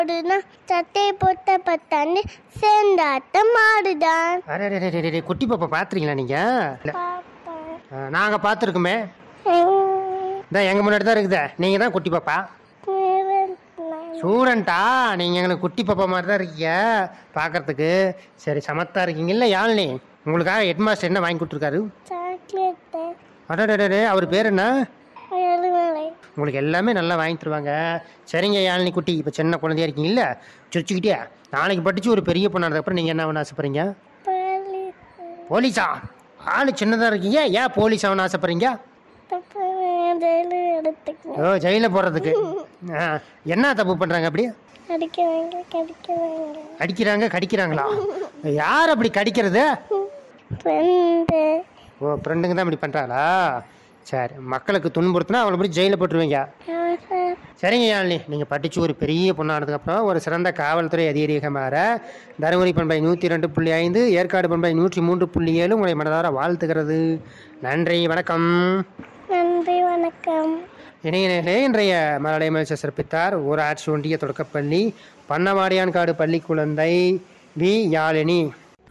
அப்படின்னா சட்டையை போட்ட பத்தாண்டு சேர்ந்தாட்டம் ஆடுதான் அரே அரே, அரே, அரே, குட்டி பாப்பா பார்த்துறீங்களா நீங்கள் பாப்பா நாங்கள் பார்த்துருக்கோமே இந்த எங்கள் முன்னாடி தான் இருக்குதே நீங்கள் தான் குட்டி பாப்பா ஸ்டூடெண்ட்டா நீங்கள் எங்களுக்கு குட்டி பாப்பா மாதிரி தான் இருக்கீங்க பார்க்கறதுக்கு சரி சமத்தா இருக்கீங்கல்ல யாழ்னி உங்களுக்காக ஹெட் மாஸ்டர் என்ன வாங்கி கொடுத்துருக்காரு சாக்லேட்டு அடடடே அவர் பேர் என்ன ஏழுமலை உங்களுக்கு எல்லாமே நல்லா வாங்கி தருவாங்க சரிங்க யாழினி குட்டி இப்போ சின்ன குழந்தையா இருக்கீங்கல்ல சிரிச்சுக்கிட்டே நாளைக்கு படித்து ஒரு பெரிய பொண்ணானதுக்கப்புறம் நீங்கள் என்ன பண்ண ஆசைப்படுறீங்க பள்ளி போலீஸா ஆள் சின்னதாக இருக்கீங்க ஏன் போலீஸ் ஆகணும்னு ஆசைப்படுறீங்க தப்பு ஜெயிலு எடுத்துக்கணும் ஓ ஜெயிலில் போடுறதுக்கு ஆ, என்ன தப்பு பண்ணுறாங்க அப்படி கடிக்கிறாங்க கடிக்கிறாங்க அடிக்கிறாங்க கடிக்கிறாங்களா யார் அப்படி கடிக்கிறது ஃப்ரெண்டு ஓ ஃப்ரெண்டுங்க தான் இப்படி பண்ணுறாங்களா சரி மக்களுக்கு துன்புறுத்தினா அவளை போய் ஜெயிலில் போட்டுருவீங்க சார் சரிங்க யாழினி நீங்கள் படித்து ஒரு பெரிய பொண்ணானதுக்கப்புறம் ஒரு சிறந்த காவல்துறை அதிகாரியாக மாற தருமபுரி பண்பை நூற்றி ரெண்டு புள்ளி ஐந்து ஏற்காடு பண்பை நூற்றி மூன்று புள்ளி ஏழு உங்களை மனதார வாழ்த்துகிறது நன்றி வணக்கம் நன்றி வணக்கம் இணையர்களே இன்றைய மலலை மகிழ்ச்சி சிறப்பித்தார் ஊராட்சி ஒன்றிய தொடக்கப்பள்ளி பண்ணவாடியான்காடு பள்ளி குழந்தை வி யாழினி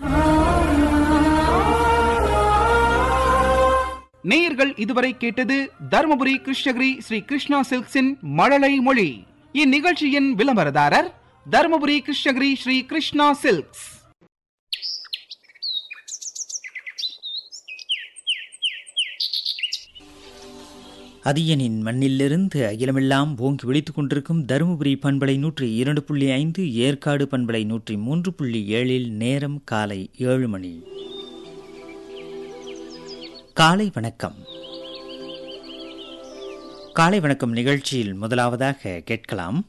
நேயர்கள் இதுவரை கேட்டது தருமபுரி கிருஷ்ணகிரி ஸ்ரீ கிருஷ்ணா சில்க்ஸின் மழலை மொழி இந்நிகழ்ச்சியின் விளம்பரதாரர் தருமபுரி கிருஷ்ணகிரி ஸ்ரீ கிருஷ்ணா சில்க்ஸ் அதியனின் மண்ணிலிருந்து அகிலமெல்லாம் ஓங்கி விழித்துக் கொண்டிருக்கும் தருமபுரி பண்பலை நூற்றி இரண்டு புள்ளி ஐந்து ஏற்காடு பண்பலை நூற்றி மூன்று புள்ளி ஏழில் நேரம் காலை ஏழு மணி காலை வணக்கம் காலை வணக்கம் நிகழ்ச்சியில் முதலாவதாக கேட்கலாம்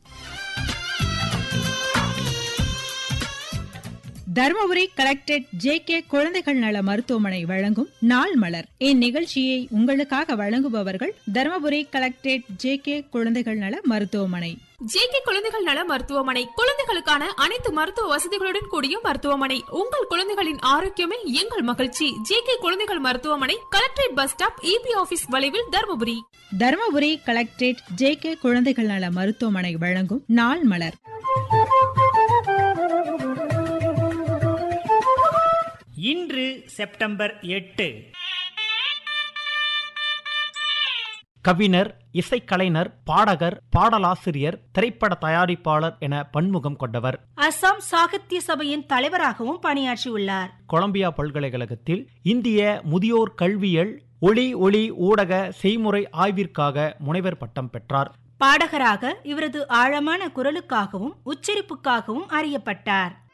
தருமபுரி கலெக்டரேட் ஜே கே குழந்தைகள் நல மருத்துவமனை வழங்கும் நாள் மலர் இந்நிகழ்ச்சியை உங்களுக்காக வழங்குபவர்கள் தருமபுரி கலெக்டரேட் ஜே கே குழந்தைகள் நல மருத்துவமனை ஜேகே குழந்தைகள் நல மருத்துவமனை குழந்தைகளுக்கான அனைத்து மருத்துவ வசதிகளுடன் கூடிய மருத்துவமனை உங்கள் குழந்தைகளின் ஆரோக்கியமே எங்கள் மகிழ்ச்சி ஜேகே குழந்தைகள் மருத்துவமனை collectorate bus stop EB office வளைவில் Dharmapuri Dharmapuri collectorate J K குழந்தைகள் நல மருத்துவமனை வழங்கும் நாள் மலர் இன்று செப்டம்பர் எட்டு கவிஞர் இசைக்கலைஞர் பாடகர் பாடலாசிரியர் திரைப்பட தயாரிப்பாளர் என பன்முகம் கொண்டவர் அசாம் சாகித்ய சபையின் தலைவராகவும் பணியாற்றியுள்ளார் கொலம்பியா பல்கலைக்கழகத்தில் இந்திய முதியோர் கல்வியல் ஒளி ஒளி ஊடக செய்முறை ஆய்விற்காக முனைவர் பட்டம் பெற்றார் பாடகராக இவரது ஆழமான குரலுக்காகவும் உச்சரிப்புக்காகவும் அறியப்பட்டார்